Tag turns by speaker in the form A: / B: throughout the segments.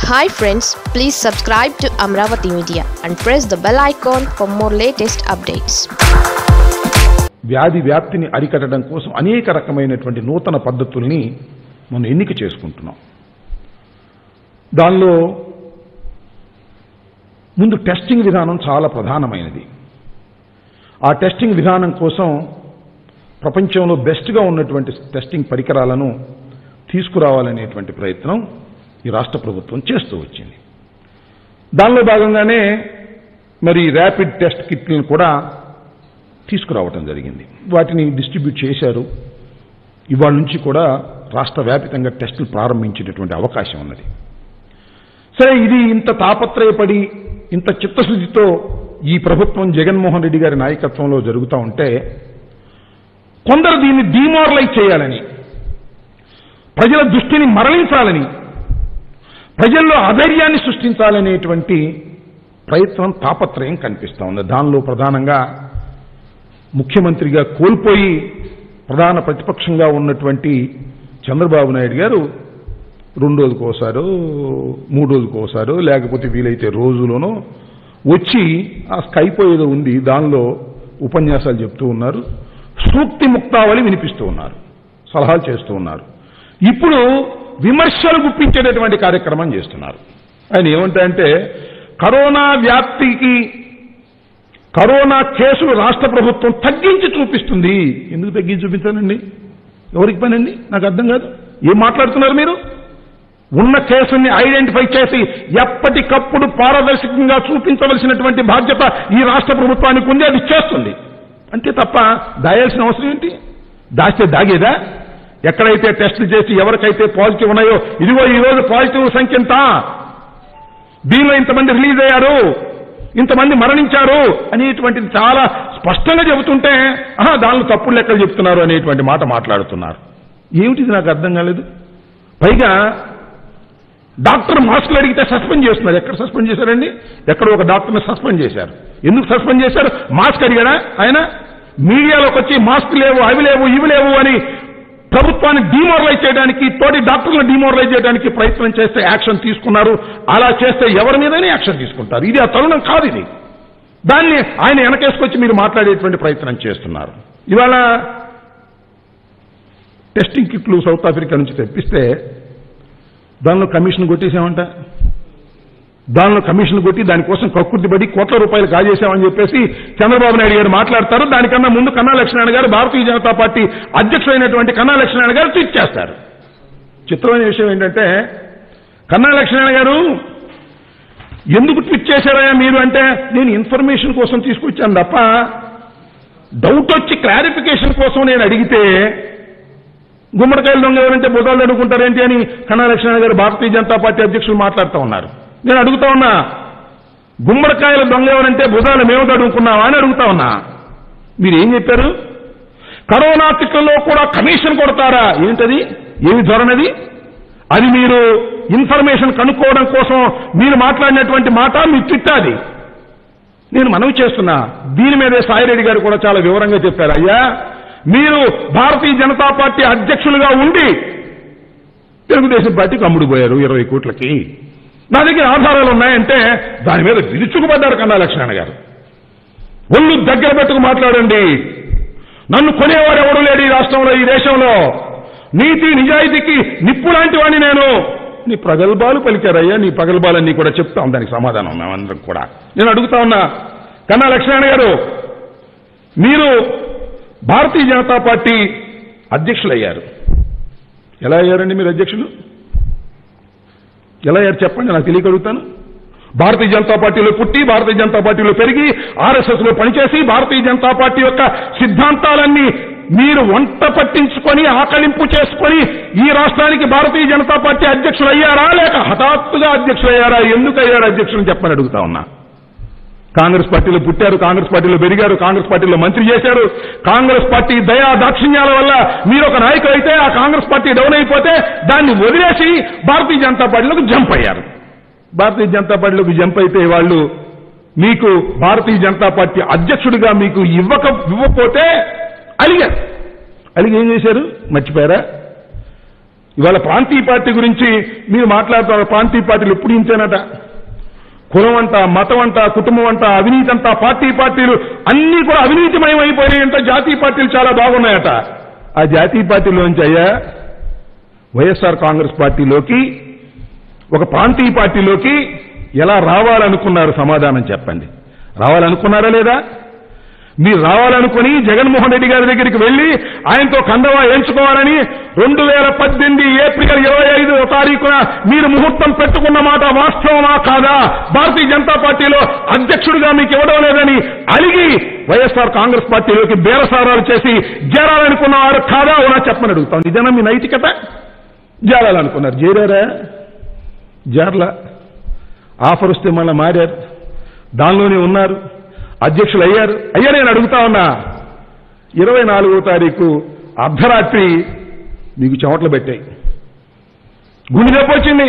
A: hi friends please subscribe to Amaravati media and press the bell icon for more latest updates
B: వ్యాధి వ్యాప్తిని అరికట్టడం కోసం అనేక రకమైనటువంటి నూతన పద్ధతుల్ని మనం ఎన్నిక చేసుకుంటున్నాం దానిలో ముందు టెస్టింగ్ విధానం చాలా ప్రధానమైనది ఆ టెస్టింగ్ విధానం కోసం ప్రపంచంలో బెస్ట్గా ఉన్నటువంటి టెస్టింగ్ పరికరాలను తీసుకురావాలనేటువంటి ప్రయత్నం ఈ రాష్ట్ర ప్రభుత్వం చేస్తూ వచ్చింది దానిలో భాగంగానే మరి ర్యాపిడ్ టెస్ట్ కిట్లను కూడా తీసుకురావటం జరిగింది వాటిని డిస్ట్రిబ్యూట్ చేశారు ఇవాళ నుంచి కూడా రాష్ట్ర వ్యాపితంగా టెస్టులు ప్రారంభించేటటువంటి అవకాశం ఉన్నది సరే ఇది ఇంత తాపత్రయపడి ఇంత చిత్తశుద్ధితో ఈ ప్రభుత్వం జగన్మోహన్ రెడ్డి గారి నాయకత్వంలో జరుగుతూ ఉంటే కొందరు దీన్ని డిమోరలైజ్ చేయాలని ప్రజల దృష్టిని మరలించాలని ప్రజల్లో అధైర్యాన్ని సృష్టించాలనేటువంటి ప్రయత్నం తాపత్రయం కనిపిస్తూ ఉంది దానిలో ప్రధానంగా ముఖ్యమంత్రిగా కోల్పోయి ప్రధాన ప్రతిపక్షంగా ఉన్నటువంటి చంద్రబాబు నాయుడు గారు రెండు రోజులకు ఒకసారో మూడు రోజులకు ఒకసారో లేకపోతే వీలైతే రోజులోనో వచ్చి ఆ స్కైప్ ఏదో ఉంది దానిలో ఉపన్యాసాలు చెప్తూ ఉన్నారు సూక్తి ముక్తావళి వినిపిస్తూ ఉన్నారు సలహాలు చేస్తూ ఉన్నారు ఇప్పుడు విమర్శలు గుప్పించేటటువంటి కార్యక్రమం చేస్తున్నారు ఆయన ఏమంటాయంటే కరోనా వ్యాప్తికి కరోనా కేసులు రాష్ట్ర ప్రభుత్వం తగ్గించి చూపిస్తుంది ఎందుకు తగ్గించి చూపించాలండి ఎవరికి పనండి నాకు అర్థం కాదు ఏం మాట్లాడుతున్నారు మీరు ఉన్న కేసుల్ని ఐడెంటిఫై చేసి ఎప్పటికప్పుడు పారదర్శకంగా చూపించవలసినటువంటి బాధ్యత ఈ రాష్ట్ర ప్రభుత్వానికి ఉంది అది చేస్తుంది అంతే తప్ప దాయాల్సిన అవసరం ఏంటి దాస్తే దాగేదా ఎక్కడైతే టెస్టులు చేసి ఎవరికైతే పాజిటివ్ ఉన్నాయో ఇదిగో ఈ రోజు పాజిటివ్ సంఖ్య ఎంత దీనిలో ఇంతమంది రిలీజ్ అయ్యారు ఇంతమంది మరణించారు అనేటువంటిది చాలా స్పష్టంగా చెబుతుంటే ఆహా దానిలో తప్పుడు లెక్కలు చెప్తున్నారు అనేటువంటి మాట మాట్లాడుతున్నారు ఏమిటిది నాకు అర్థం కాలేదు పైగా డాక్టర్ మాస్కులు అడిగితే సస్పెండ్ చేస్తున్నారు ఎక్కడ సస్పెండ్ చేశారండి ఎక్కడ ఒక డాక్టర్ని సస్పెండ్ చేశారు ఎందుకు సస్పెండ్ చేశారు మాస్క్ అడిగాడా ఆయన మీడియాలోకి వచ్చి మాస్క్ లేవు అవి లేవు ఇవి లేవు అని ప్రభుత్వాన్ని డిమోరలైజ్ చేయడానికి తోటి డాక్టర్లను డిమోరలైజ్ చేయడానికి ప్రయత్నం చేస్తే యాక్షన్ తీసుకున్నారు అలా చేస్తే ఎవరి మీదనే యాక్షన్ తీసుకుంటారు ఇది ఆ తరుణం కాదు ఇది దాన్ని ఆయన వెనకేసుకొచ్చి మీరు మాట్లాడేటువంటి ప్రయత్నం చేస్తున్నారు ఇవాళ టెస్టింగ్ కిట్లు సౌత్ ఆఫ్రికా నుంచి తెప్పిస్తే దానిలో కమిషన్ కొట్టేసామంట దానిలో కమిషన్ కొట్టి దానికోసం కక్కుర్తి పడి కోట్ల రూపాయలు కాజేశామని చెప్పేసి చంద్రబాబు నాయుడు గారు మాట్లాడతారు దానికన్నా ముందు కన్నా లక్ష్మణ గారు భారతీయ జనతా పార్టీ అధ్యక్షుడైనటువంటి కన్నా లక్ష్మణ గారు ట్వీట్ చేస్తారు చిత్రమైన విషయం ఏంటంటే కన్నా లక్ష్మణ గారు ఎందుకు ట్వీట్ చేశారయ్యా మీరు అంటే నేను ఇన్ఫర్మేషన్ కోసం తీసుకొచ్చాను తప్ప డౌట్ వచ్చి క్లారిఫికేషన్ కోసం నేను అడిగితే గుమ్మడికాయలు దొంగ ఎవరంటే బుధాలు అడుగుంటారేంటి అని కన్నా లక్ష్మణ గారు భారతీయ జనతా పార్టీ అధ్యక్షులు మాట్లాడుతూ ఉన్నారు నేను అడుగుతా ఉన్నా గుమ్మడికాయల దొంగ ఎవరంటే భుజాలు మేము అడుగుకున్నావా అని అడుగుతా ఉన్నా మీరు ఏం చెప్పారు కరోనా కిట్లలో కూడా కమిషన్ కొడతారా ఏంటది ఏమి ధోరణది అది మీరు ఇన్ఫర్మేషన్ కనుక్కోవడం కోసం మీరు మాట్లాడినటువంటి మాట మీ తిట్టాది నేను మనవి చేస్తున్నా దీని మీదే సాయిరెడ్డి గారు కూడా చాలా వివరంగా చెప్పారు అయ్యా మీరు భారతీయ జనతా పార్టీ అధ్యక్షులుగా ఉండి తెలుగుదేశం పార్టీకి అమ్ముడుపోయారు ఇరవై కోట్లకి నా దగ్గర ఆధారాలు ఉన్నాయంటే దాని మీద విరుచుకుపడ్డారు కన్నా లక్ష్మణ గారు ఒళ్ళు దగ్గర పెట్టుకు మాట్లాడండి నన్ను కొనేవాడు ఎవడు లేడు ఈ రాష్ట్రంలో ఈ దేశంలో నీతి నిజాయితీకి నిప్పు లాంటి వాడిని నేను నీ ప్రగల్భాలు పలికారయ్యా నీ ప్రగల్భాలన్నీ కూడా చెప్తాం దానికి సమాధానం మేమందరం కూడా నేను అడుగుతా ఉన్నా కన్నా లక్ష్మణ గారు మీరు భారతీయ జనతా పార్టీ అధ్యక్షులయ్యారు ఎలా అయ్యారండి మీరు అధ్యక్షులు ఎలా అయ్యారు చెప్పండి నాకు తెలియగలుగుతాను భారతీయ జనతా పార్టీలో పుట్టి భారతీయ జనతా పార్టీలో పెరిగి ఆర్ఎస్ఎస్ లో పనిచేసి భారతీయ జనతా పార్టీ యొక్క సిద్ధాంతాలన్నీ మీరు వంట పట్టించుకొని ఆకలింపు చేసుకొని ఈ రాష్ట్రానికి భారతీయ జనతా పార్టీ అధ్యక్షులు అయ్యారా లేక హఠాత్తుగా అధ్యక్షులు అయ్యారా ఎందుకు అయ్యారు అధ్యక్షులు చెప్పని అడుగుతా ఉన్నా కాంగ్రెస్ పార్టీలో పుట్టారు కాంగ్రెస్ పార్టీలో పెరిగారు కాంగ్రెస్ పార్టీలో మంత్రి చేశారు కాంగ్రెస్ పార్టీ దయా దాక్షిణ్యాల వల్ల మీరు ఒక నాయకుడు అయితే ఆ కాంగ్రెస్ పార్టీ డౌన్ అయిపోతే దాన్ని వదిలేసి భారతీయ జనతా పార్టీలోకి జంప్ అయ్యారు భారతీయ జనతా పార్టీలోకి జంప్ అయితే వాళ్ళు మీకు భారతీయ జనతా పార్టీ అధ్యక్షుడిగా మీకు ఇవ్వక ఇవ్వకపోతే అలిగారు అలిగి ఏం చేశారు మర్చిపోయారా ఇవాళ ప్రాంతీయ పార్టీ గురించి మీరు మాట్లాడుతున్నారు ప్రాంతీయ పార్టీలు ఎప్పుడు ఇంతేనట కులం అంట మతం అంట కుటుంబం అంట అవినీతి అంట పార్టీ పార్టీలు అన్ని కూడా అవినీతిమయం అయిపోయాయంట జాతీయ పార్టీలు చాలా బాగున్నాయట ఆ జాతీయ పార్టీలోంచి అయ్యా వైఎస్ఆర్ కాంగ్రెస్ పార్టీలోకి ఒక ప్రాంతీయ పార్టీలోకి ఎలా రావాలనుకున్నారు సమాధానం చెప్పండి రావాలనుకున్నారా లేదా మీరు రావాలనుకుని జగన్మోహన్ రెడ్డి గారి దగ్గరికి వెళ్లి ఆయనతో కండవా ఎంచుకోవాలని రెండు వేల పద్దెనిమిది ఏప్రిల్ ఇరవై ఐదు తారీఖున మీరు ముహూర్తం పెట్టుకున్న మాట వాస్తవమా కాదా భారతీయ జనతా పార్టీలో అధ్యక్షుడిగా మీకు ఇవ్వడం లేదని అలిగి వైఎస్ఆర్ కాంగ్రెస్ పార్టీలోకి బేరసారాలు చేసి చేరాలనుకున్నవారు కాదా అవునా చెప్పమని అడుగుతాం ఇదేనా మీ నైతికత చేరాలనుకున్నారు చేరారా జార్ల ఆఫర్ వస్తే మళ్ళీ మారారు దానిలోనే ఉన్నారు అధ్యక్షులు అయ్యారు అయ్యా నేను అడుగుతా ఉన్నా ఇరవై నాలుగో తారీఖు అర్ధరాత్రి మీకు చెమటలు పెట్టాయి గుండె నొప్పి వచ్చింది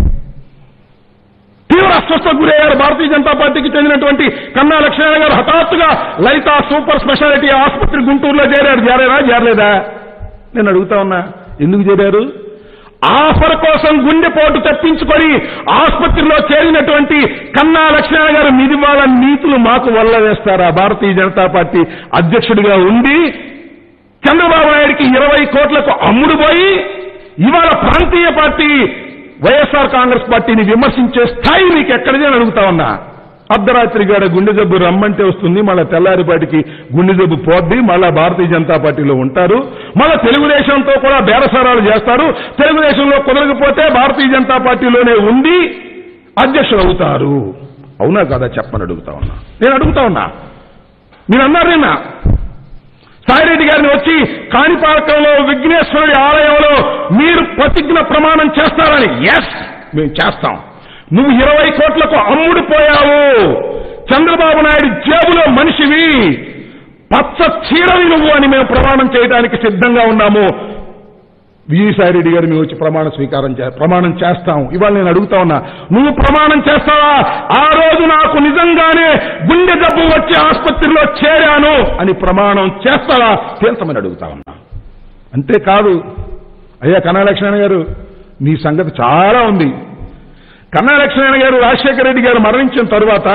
B: తీవ్ర అస్వస్థకు గురయ్యారు భారతీయ జనతా పార్టీకి చెందినటువంటి కన్నా లక్ష్మణ గారు హఠాత్తుగా లలిత సూపర్ స్పెషాలిటీ ఆసుపత్రి గుంటూరులో చేరారు చేరారా చేరలేదా నేను అడుగుతా ఉన్నా ఎందుకు చేరారు ఆఫర్ కోసం గుండెపోటు తెప్పించుకొని ఆసుపత్రిలో చేరినటువంటి కన్నా లక్ష్మణ గారు మీది వాళ్ళ నీతులు మాకు వల్ల వేస్తారా భారతీయ జనతా పార్టీ అధ్యక్షుడిగా ఉండి చంద్రబాబు నాయుడికి ఇరవై కోట్లకు అమ్ముడు పోయి ఇవాళ ప్రాంతీయ పార్టీ వైఎస్ఆర్ కాంగ్రెస్ పార్టీని విమర్శించే స్థాయి మీకు ఎక్కడిదే అని అడుగుతా ఉన్నా అర్ధరాత్రి గాడ గుండె జబ్బు రమ్మంటే వస్తుంది మళ్ళా తెల్లారిపాటికి గుండె జబ్బు పోద్ది మళ్ళా భారతీయ జనతా పార్టీలో ఉంటారు మళ్ళా తెలుగుదేశంతో కూడా బేరసారాలు చేస్తారు తెలుగుదేశంలో కుదరకపోతే భారతీయ జనతా పార్టీలోనే ఉండి అధ్యక్షులు అవుతారు అవునా కదా చెప్పని అడుగుతా ఉన్నా నేను అడుగుతా ఉన్నా మీరు అన్నారు నిన్న సాయిరెడ్డి గారిని వచ్చి కాణిపాకంలో విఘ్నేశ్వరుడి ఆలయంలో మీరు ప్రతిజ్ఞ ప్రమాణం చేస్తారని ఎస్ మేము చేస్తాం నువ్వు ఇరవై కోట్లకు అమ్ముడు పోయావు చంద్రబాబు నాయుడు జేబులో మనిషివి పచ్చ చీరవి నువ్వు అని మేము ప్రమాణం చేయడానికి సిద్ధంగా ఉన్నాము విజయసాయిరెడ్డి గారు మేము వచ్చి ప్రమాణ స్వీకారం చే ప్రమాణం చేస్తాం ఇవాళ నేను అడుగుతా ఉన్నా నువ్వు ప్రమాణం చేస్తావా ఆ రోజు నాకు నిజంగానే గుండె జబ్బు వచ్చి ఆసుపత్రిలో చేరాను అని ప్రమాణం చేస్తావా తేల్చమని అడుగుతా ఉన్నా అంతేకాదు అయ్యా కన్నాలక్ష్మణ గారు మీ సంగతి చాలా ఉంది కన్నాలక్ష్మణ గారు రాజశేఖర రెడ్డి గారు మరణించిన తరువాత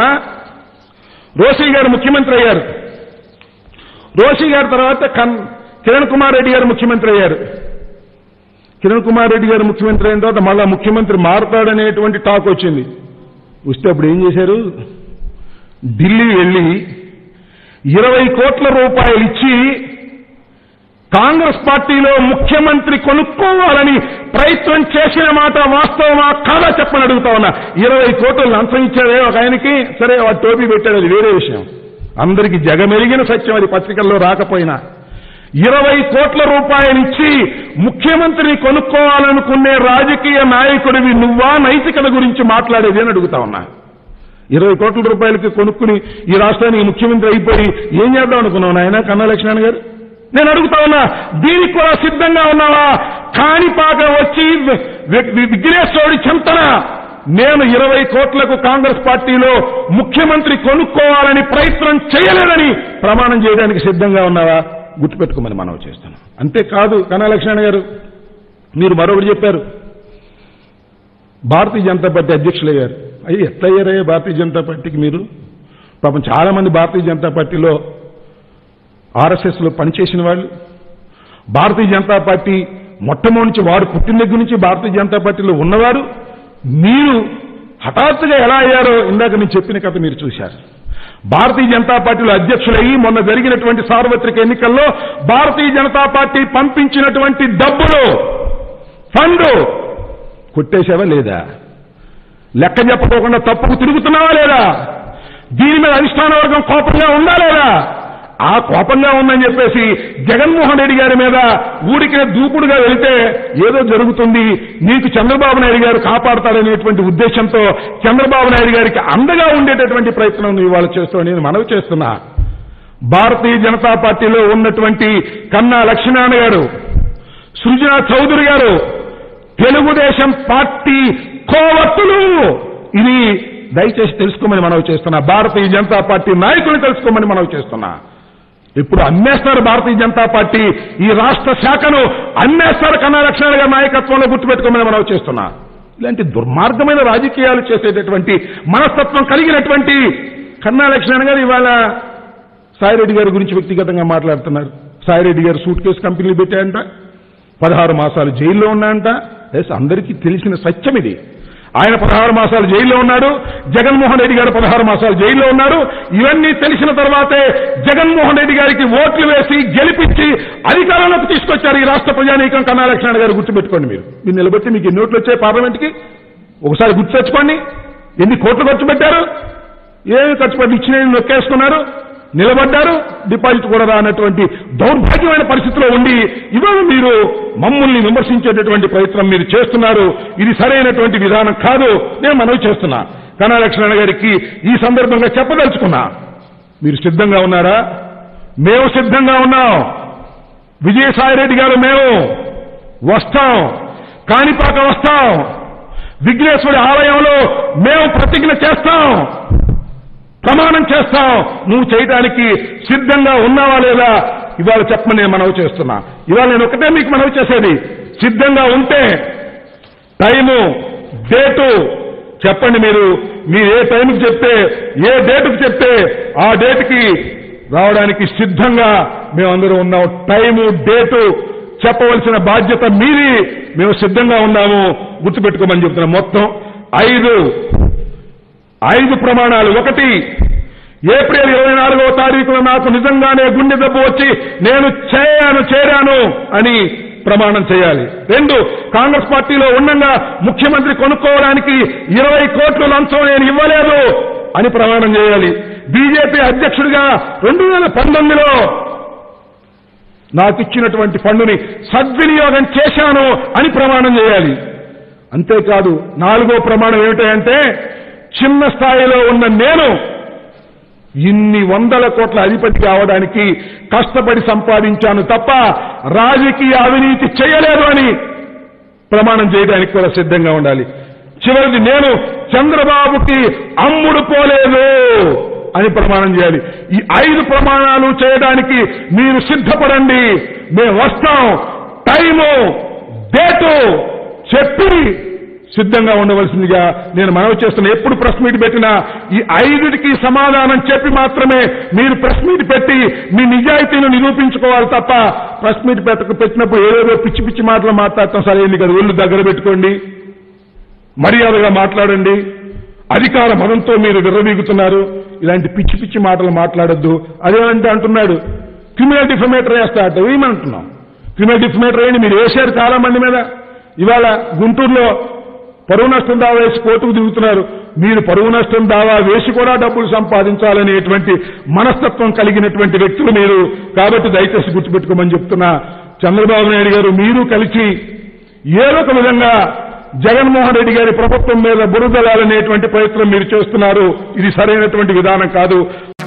B: రోషి గారు ముఖ్యమంత్రి అయ్యారు రోషి గారి తర్వాత కన్ కిరణ్ కుమార్ రెడ్డి గారు ముఖ్యమంత్రి అయ్యారు కిరణ్ కుమార్ రెడ్డి గారు ముఖ్యమంత్రి అయిన తర్వాత మళ్ళా ముఖ్యమంత్రి మారుతాడనేటువంటి టాక్ వచ్చింది వస్తే అప్పుడు ఏం చేశారు ఢిల్లీ వెళ్ళి ఇరవై కోట్ల రూపాయలు ఇచ్చి కాంగ్రెస్ పార్టీలో ముఖ్యమంత్రి కొనుక్కోవాలని ప్రయత్నం చేసిన మాట వాస్తవమా కాదా చెప్పని అడుగుతా ఉన్నా ఇరవై కోట్లు లంచం ఇచ్చాడే ఒక ఆయనకి సరే వాడు టోపీ పెట్టాడు అది వేరే విషయం అందరికీ జగమెరిగిన సత్యం అది పత్రికల్లో రాకపోయినా ఇరవై కోట్ల రూపాయలిచ్చి ముఖ్యమంత్రిని కొనుక్కోవాలనుకునే రాజకీయ నాయకుడివి నువ్వా నైతికత గురించి మాట్లాడేది అని అడుగుతా ఉన్నా ఇరవై కోట్ల రూపాయలకి కొనుక్కుని ఈ రాష్ట్రానికి ముఖ్యమంత్రి అయిపోయి ఏం చేద్దాం అనుకున్నావు నాయన కన్నా లక్ష్మణ్ గారు నేను అడుగుతా ఉన్నా దీనికి కూడా సిద్ధంగా ఉన్నావా కాణిపాక వచ్చి వి- వి- విఘ్నేశ్వరుడి చింతన నేను ఇరవై కోట్లకు కాంగ్రెస్ పార్టీలో ముఖ్యమంత్రి కొనుక్కోవాలని ప్రయత్నం చేయలేదని ప్రమాణం చేయడానికి సిద్ధంగా ఉన్నావా గుర్తుపెట్టుకోమని మనం చేస్తున్నాం అంతేకాదు కన్నా లక్ష్మణ్ గారు మీరు మరొకటి చెప్పారు భారతీయ జనతా పార్టీ అధ్యక్షులయ్యారు అయ్యి ఎట్లా అయ్యారయ్యా భారతీయ జనతా పార్టీకి మీరు పాపం చాలా మంది భారతీయ జనతా పార్టీలో ఆర్ఎస్ఎస్ లో పనిచేసిన వాళ్ళు భారతీయ జనతా పార్టీ మొట్టమొదటి నుంచి వారు పుట్టిన దగ్గర నుంచి భారతీయ జనతా పార్టీలో ఉన్నవారు మీరు హఠాత్తుగా ఎలా అయ్యారో ఇందాక నేను చెప్పిన కథ మీరు చూశారు భారతీయ జనతా పార్టీలో అధ్యక్షులయ్యి మొన్న జరిగినటువంటి సార్వత్రిక ఎన్నికల్లో భారతీయ జనతా పార్టీ పంపించినటువంటి డబ్బులు ఫండ్ కొట్టేశావా లేదా లెక్క చెప్పకోకుండా తప్పుకు తిరుగుతున్నావా లేదా దీని మీద అధిష్టాన వర్గం కోపంగా ఉందా లేదా ఆ కోపంగా ఉందని చెప్పేసి జగన్మోహన్ రెడ్డి గారి మీద ఊడికే దూకుడుగా వెళితే ఏదో జరుగుతుంది నీకు చంద్రబాబు నాయుడు గారు కాపాడతాడనేటువంటి ఉద్దేశంతో చంద్రబాబు నాయుడు గారికి అండగా ఉండేటటువంటి ప్రయత్నం నువ్వు ఇవాళ చేస్తావు నేను మనవి చేస్తున్నా భారతీయ జనతా పార్టీలో ఉన్నటువంటి కన్నా లక్ష్మీనారాయణ గారు సృజన చౌదరి గారు తెలుగుదేశం పార్టీ కోవత్తులు ఇది దయచేసి తెలుసుకోమని మనవి చేస్తున్నా భారతీయ జనతా పార్టీ నాయకులు తెలుసుకోమని మనవి చేస్తున్నా ఇప్పుడు అమ్మేస్తారు భారతీయ జనతా పార్టీ ఈ రాష్ట్ర శాఖను అమ్మేస్తారు కన్నా లక్ష్మణ గారి నాయకత్వంలో గుర్తుపెట్టుకోమని మనం చేస్తున్నా ఇలాంటి దుర్మార్గమైన రాజకీయాలు చేసేటటువంటి మనస్తత్వం కలిగినటువంటి కన్నా లక్ష్మణ గారు ఇవాళ సాయిరెడ్డి గారి గురించి వ్యక్తిగతంగా మాట్లాడుతున్నారు సాయిరెడ్డి గారు సూట్ కేసు కంపెనీలు పెట్టాయంట పదహారు మాసాలు జైల్లో ఉన్నాయంట ఎస్ అందరికీ తెలిసిన సత్యం ఇది ఆయన పదహారు మాసాలు జైల్లో ఉన్నాడు జగన్మోహన్ రెడ్డి గారు పదహారు మాసాలు జైల్లో ఉన్నారు ఇవన్నీ తెలిసిన తర్వాతే జగన్మోహన్ రెడ్డి గారికి ఓట్లు వేసి గెలిపించి అధికారంలోకి తీసుకొచ్చారు ఈ రాష్ట్ర ప్రజానీకం కన్నా లక్ష్మణ గారు గుర్తుపెట్టుకోండి మీరు మీరు నిలబెట్టి మీకు ఎన్ని ఓట్లు వచ్చాయి పార్లమెంట్కి ఒకసారి గుర్తు తెచ్చుకోండి ఎన్ని కోట్లు ఖర్చు పెట్టారు ఏమి ఖర్చు పెట్టి ఇచ్చిన నొక్కేసుకున్నారు నిలబడ్డారు డిపాజిట్ కూడా రానటువంటి దౌర్భాగ్యమైన పరిస్థితిలో ఉండి ఇవాళ మీరు మమ్మల్ని విమర్శించేటటువంటి ప్రయత్నం మీరు చేస్తున్నారు ఇది సరైనటువంటి విధానం కాదు నేను మనవి చేస్తున్నా కన్నా లక్ష్మణ గారికి ఈ సందర్భంగా చెప్పదలుచుకున్నా మీరు సిద్ధంగా ఉన్నారా మేము సిద్ధంగా ఉన్నాం విజయసాయిరెడ్డి గారు మేము వస్తాం కాణిపాక వస్తాం విఘ్నేశ్వరి ఆలయంలో మేము ప్రతిజ్ఞ చేస్తాం ప్రమాణం చేస్తాం నువ్వు చేయడానికి సిద్ధంగా ఉన్నావా లేదా ఇవాళ చెప్పమని నేను మనవి చేస్తున్నా ఇవాళ నేను ఒకటే మీకు మనవి చేసేది సిద్ధంగా ఉంటే టైము డేటు చెప్పండి మీరు మీరు ఏ టైంకి చెప్తే ఏ డేటుకి చెప్తే ఆ డేటుకి రావడానికి సిద్ధంగా మేమందరం ఉన్నాం టైము డేటు చెప్పవలసిన బాధ్యత మీది మేము సిద్ధంగా ఉన్నాము గుర్తుపెట్టుకోమని చెప్తున్నాం మొత్తం ఐదు ఐదు ప్రమాణాలు ఒకటి ఏప్రిల్ ఇరవై నాలుగవ తారీఖున నాకు నిజంగానే గుండె దెబ్బ వచ్చి నేను చేయాను చేరాను అని ప్రమాణం చేయాలి రెండు కాంగ్రెస్ పార్టీలో ఉండగా ముఖ్యమంత్రి కొనుక్కోవడానికి ఇరవై కోట్లు లంచం నేను ఇవ్వలేదు అని ప్రమాణం చేయాలి బీజేపీ అధ్యక్షుడిగా రెండు వేల పంతొమ్మిదిలో నాకు ఇచ్చినటువంటి ఫండుని సద్వినియోగం చేశాను అని ప్రమాణం చేయాలి అంతేకాదు నాలుగో ప్రమాణం ఏమిటంటే చిన్న స్థాయిలో ఉన్న నేను ఇన్ని వందల కోట్ల అధిపతి కావడానికి కష్టపడి సంపాదించాను తప్ప రాజకీయ అవినీతి చేయలేదు అని ప్రమాణం చేయడానికి కూడా సిద్ధంగా ఉండాలి చివరిది నేను చంద్రబాబుకి అమ్ముడు పోలేదు అని ప్రమాణం చేయాలి ఈ ఐదు ప్రమాణాలు చేయడానికి మీరు సిద్ధపడండి మేము వస్తాం టైము డేటు చెప్పి సిద్ధంగా ఉండవలసిందిగా నేను మనవి చేస్తున్నా ఎప్పుడు ప్రెస్ మీట్ పెట్టినా ఈ ఐదుటికి సమాధానం చెప్పి మాత్రమే మీరు ప్రెస్ మీట్ పెట్టి మీ నిజాయితీని నిరూపించుకోవాలి తప్ప ప్రెస్ మీట్ పెట్టక పెట్టినప్పుడు ఏదేదో పిచ్చి పిచ్చి మాటలు మాట్లాడటం సరైంది కదా ఒళ్ళు దగ్గర పెట్టుకోండి మర్యాదగా మాట్లాడండి అధికార మదంతో మీరు విర్రవీగుతున్నారు ఇలాంటి పిచ్చి పిచ్చి మాటలు మాట్లాడొద్దు అదేమంటే అంటున్నాడు క్రిమినల్ డిఫమేటర్ వేస్తా అట్ట వేయమంటున్నాం క్రిమినల్ డిఫమేటర్ వేయండి మీరు వేశారు చాలా మంది మీద ఇవాళ గుంటూరులో పరువు నష్టం దావా వేసి కోర్టుకు దిగుతున్నారు మీరు పరువు నష్టం దావా వేసి కూడా డబ్బులు సంపాదించాలనేటువంటి మనస్తత్వం కలిగినటువంటి వ్యక్తులు మీరు కాబట్టి దయచేసి గుర్తుపెట్టుకోమని చెప్తున్నా చంద్రబాబు నాయుడు గారు మీరు కలిసి ఏదో ఒక విధంగా జగన్మోహన్ రెడ్డి గారి ప్రభుత్వం మీద బురదలాలనేటువంటి ప్రయత్నం మీరు చేస్తున్నారు ఇది సరైనటువంటి విధానం కాదు